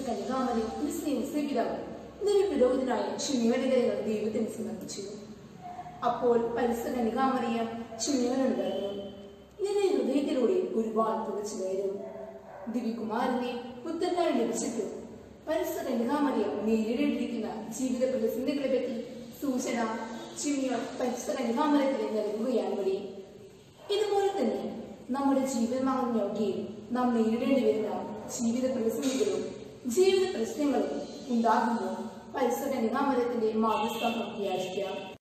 കന്യകാമരിയും Christian സേവിതാവും നബി പുരോഹിതനായ ഷിമിയോടകരങ്ങൾ ദൈവത്തിന് സമർപ്പിച്ചു അപ്പോൾ പരിസ്ഥ കന്യകാമറിയ ഷിമിയോനോട് പറഞ്ഞു നിന്റെ ഹൃദയത്തിലൂടെ ഒരുപാട് തുളച്ചു കയറും ദിവ്യകുമാരനെ പുത്രനായി ലഭിച്ചിട്ടും പരിസ്ഥ കന്യകാമറിയ നേരിടേണ്ടിയിരിക്കുന്ന ജീവിത പ്രതിസന്ധികളെ പറ്റി സൂചന ചിമിയോൻ പരിസ്ഥ കന്യകാമരത്തിൽ നൽകുകയാണ് വഴി ഇതുപോലെ തന്നെ നമ്മുടെ ജീവിതമാകുന്നൊക്കെയും നാം നേരിടേണ്ടി വരുന്ന ജീവിത പ്രതിസന്ധികളും ജീവിത പ്രശ്നങ്ങളും ഉണ്ടാകുമ്പോൾ പരിസര നിഗാമരത്തിന്റെ മാധ്യസ്ഥം യാചിക്കാം